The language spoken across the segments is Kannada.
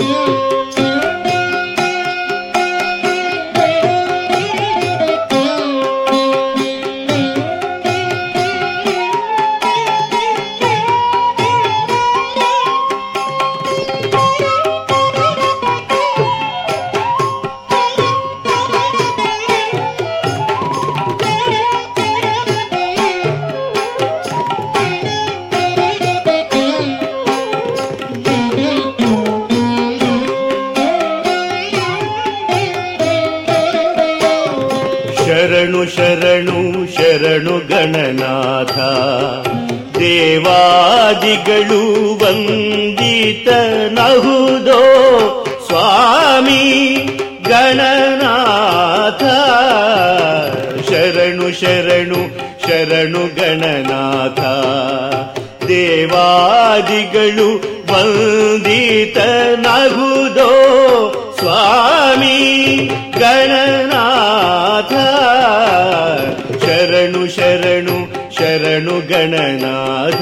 ಶರಣು ಶರಣು ಶರಣು ಗಣನಾಥ ದೇವಾದಿಗಳು ವಂದಿತನಹುದೋ ಸ್ವಾಮಿ ಗಣನಾಥ ಶರಣು ಶರಣು ಶರಣು ಗಣನಾಥ ದೇವಾದಿಗಳು ವಂದಿತನಹುದೋ ಸ್ವಾಮಿ ಗಣನಾಥ ಶರಣು ಶರಣು ಶರಣು ಗಣನಾಥ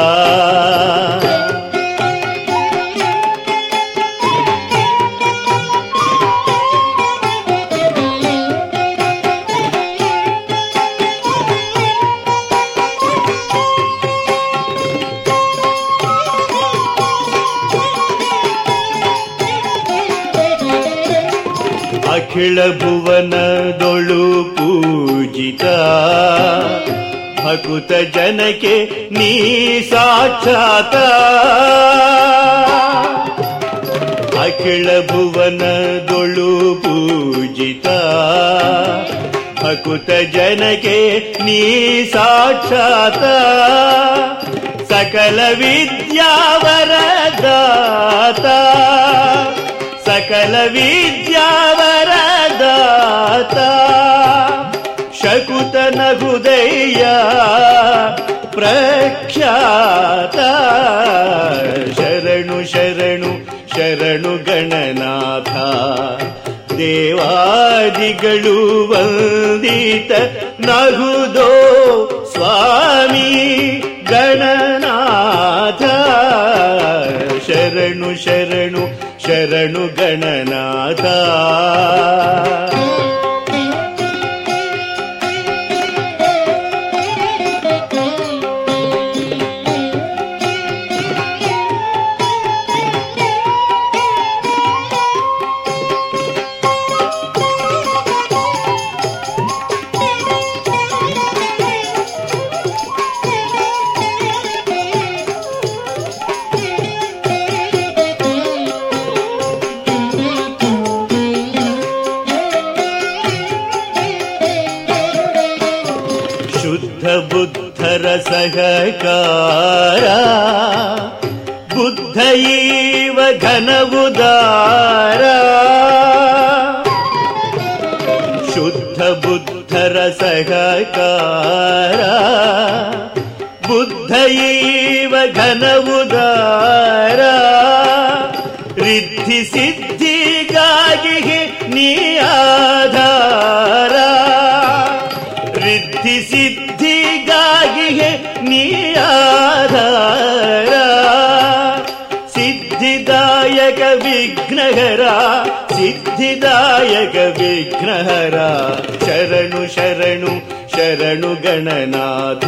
ಅಖಿಳ ಭುವನದೊಳು ಪೂಜಿತ ಭಕುತ ಜನಕ್ಕೆ ನೀ ಸಾಕ್ಷಾತ ಅಖಿಳ ಭುವನದೊಳು ಪೂಜಿತ ಭಕುತ ಜನಕ್ಕೆ ನೀ ಸಾಕ್ಷಾತ ಸಕಲ ವಿದ್ಯಾವರದಾತ ಸಕಲ ವಿದ್ಯಾವರದಾತ ಶಕುತನ ಹೃದಯ ಪ್ರಖ್ಯಾತ ಶರಣು ಶರಣು ಶರಣು ಗಣನಾಥ ದೇವಾದಿಗಳು ವಂದಿತ ನಗುದೋ ಸ್ವಾಮಿ ಗಣನಾಥ ಶರಣು ಶರಣು ಶರಣು ಗಣನಾಥ ಶುದ್ಧ ಬುದ್ಧರ ಸಹಕಾರ ಬುದ್ಧ ಈವ ಘನವುದಾರ ಶುದ್ಧ ಬುದ್ಧರ ಸಹಕಾರ ಬುದ್ಧ ಈವ ಘನವುದಾರ ರಿದ್ಧಿ ಸಿದ್ಧಿಗಾಗಿ ನೀ ಆಧಾರ ರಿದ್ಧಿ ಸಿದ್ಧಿಗಾಗಿ ನೀ ಆಧಾರ ಸಿದ್ಧಿದಾಯಕ ವಿಘ್ನಹರ ಸಿದ್ಧಿದಾಯಕ ವಿಘ್ನಹರ ಶರಣು ಶರಣು ಶರಣು ಗಣನಾಥ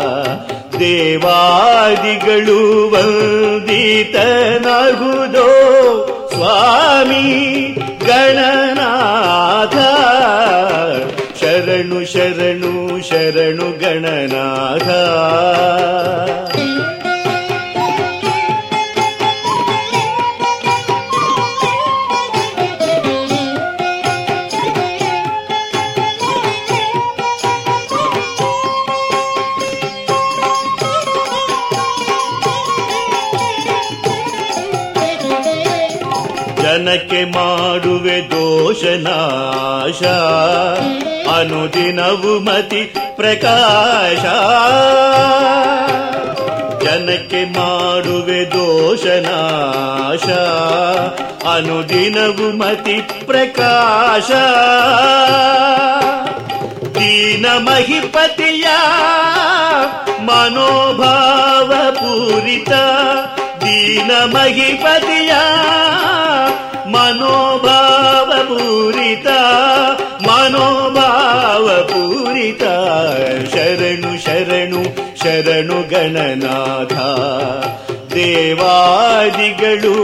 ದೇವಾದಿಗಳು ವಂದಿತನಾಗುದೋ ಸ್ವಾಮಿ ಗಣನಾಥ ಶರಣು ಶರಣು ಶರಣು ಗಣನಾಥ ಜನಕ್ಕೆ ಮಾಡುವೆ ದೋಷನಾಶ ಅನುದಿನವು ಮತಿ ಪ್ರಕಾಶ ಜನಕ್ಕೆ ಮಾಡುವೆ ದೋಷನಾಶ ಅನುದಿನವು ಮತಿ ಪ್ರಕಾಶ ದೀನ ಮಹಿಪತಿಯ ಮನೋಭಾವ ಪೂರಿತ ದೀನ ಮಹಿಪತಿಯ ವಂದಿತ ಶರಣು ಶರಣು ಶರಣು ಗಣನಾಥ ದೇವಾದಿಗಳು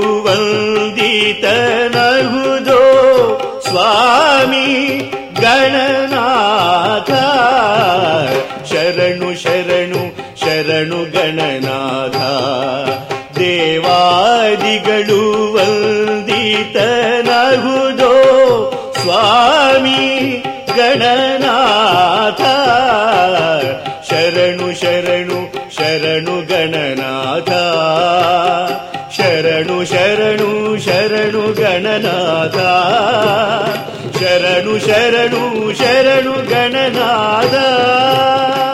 ವಂದಿತನಹುದೋ ಸ್ವಾಮಿ ಗಣನಾಥ ಶರಣು ಶರಣು ಶರಣು ಗಣನಾಥ ದೇವಾದಿಗಳು ವಂದಿತನಹುದೋ ಸ್ವಾಮಿ ಗಣನಾಥ ಶರಣು ಶರಣು ಶರಣು ಗಣನಾಥ ಶರಣು ಶರಣು ಶರಣು ಗಣನಾಥ ಶರಣು ಶರಣು ಶರಣು ಗಣನಾಥ